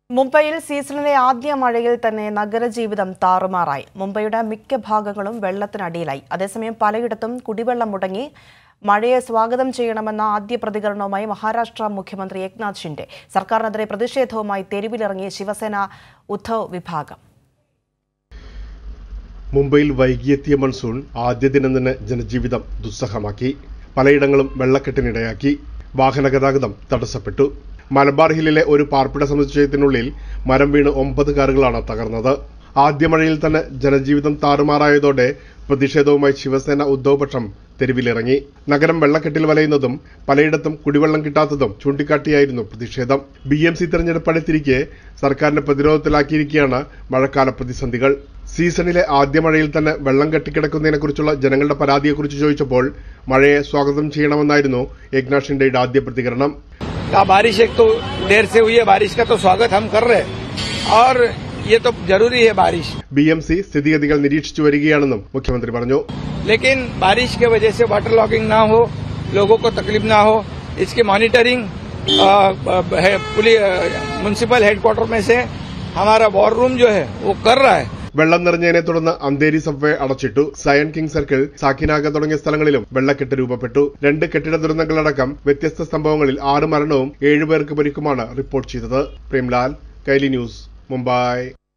മുംബൈയിൽ സീസണിലെ ആദ്യ മഴയിൽ തന്നെ നഗരജീവിതം താറുമാറായി മുംബൈയുടെ മിക്ക ഭാഗങ്ങളും വെള്ളത്തിനടിയിലായി അതേസമയം പലയിടത്തും കുടിവെള്ളം മുടങ്ങി മഴയെ സ്വാഗതം ചെയ്യണമെന്ന ആദ്യ പ്രതികരണവുമായി മഹാരാഷ്ട്ര മുഖ്യമന്ത്രി ഏക്നാഥ് ഷിൻഡെ സർക്കാരിനെതിരെ പ്രതിഷേധവുമായി തെരുവിലിറങ്ങിയ ശിവസേന ഉദ്ധവ് വിഭാഗം മുംബൈയിൽ വൈകിയെത്തിയ മൺസൂൺ ആദ്യ ദിനം തന്നെ ജനജീവിതം ദുസ്സഹമാക്കി പലയിടങ്ങളും വെള്ളക്കെട്ടിനിടയാക്കി വാഹന ഗതാഗതം തടസ്സപ്പെട്ടു മലബാർ ഹില്ലിലെ ഒരു പാർപ്പിട സമുച്ചയത്തിനുള്ളിൽ മരം വീണ് ഒമ്പത് കാറുകളാണ് തകർന്നത് ആദ്യ മഴയിൽ തന്നെ ജനജീവിതം താറുമാറായതോടെ പ്രതിഷേധവുമായി ശിവസേന ഉദ്ധവ് പക്ഷം തെരുവിലിറങ്ങി നഗരം വെള്ളക്കെട്ടിൽ വലയുന്നതും പലയിടത്തും കുടിവെള്ളം കിട്ടാത്തതും ചൂണ്ടിക്കാട്ടിയായിരുന്നു പ്രതിഷേധം ബി എം സി തെരഞ്ഞെടുപ്പ് അടുത്തിരിക്കെ സർക്കാരിനെ പ്രതിരോധത്തിലാക്കിയിരിക്കുകയാണ് മഴക്കാല പ്രതിസന്ധികൾ സീസണിലെ ആദ്യ മഴയിൽ തന്നെ വെള്ളം കെട്ടിക്കിടക്കുന്നതിനെക്കുറിച്ചുള്ള ജനങ്ങളുടെ പരാതിയെക്കുറിച്ച് ചോദിച്ചപ്പോൾ മഴയെ സ്വാഗതം ചെയ്യണമെന്നായിരുന്നു ഏക്നാഥ് ഷിൻഡെയുടെ ആദ്യ പ്രതികരണം का बारिश एक तो देर से हुई है बारिश का तो स्वागत हम कर रहे हैं और ये तो जरूरी है बारिश ബി എം സി സ്ഥിതിഗതികൾ നിരീക്ഷിച്ചു വരികയാണെന്നും മുഖ്യമന്ത്രി പറഞ്ഞു लेकिन बारिश के वजह से वाटर लॉगिंग ना हो लोगों को तकलीफ ना हो इसकी मॉनिटरिंग म्यूनिसिपल हेडक्वार्टर में से हमारा वॉर रूम जो है वो कर रहा है വെള്ളം നിറഞ്ഞതിനെ തുടർന്ന് അന്തേരി സബ്വേ അടച്ചിട്ടു സയൻ കിങ് സർക്കിൾ സാക്കിനാഗ തുടങ്ങിയ സ്ഥലങ്ങളിലും വെള്ളക്കെട്ട് രൂപപ്പെട്ടു രണ്ട് കെട്ടിട ദുരന്തങ്ങളടക്കം വ്യത്യസ്ത സംഭവങ്ങളിൽ ആറ് മരണവും ഏഴുപേർക്ക് പരിക്കുമാണ് റിപ്പോർട്ട് ചെയ്തത് പ്രേംലാൽ കൈലി ന്യൂസ് മുംബൈ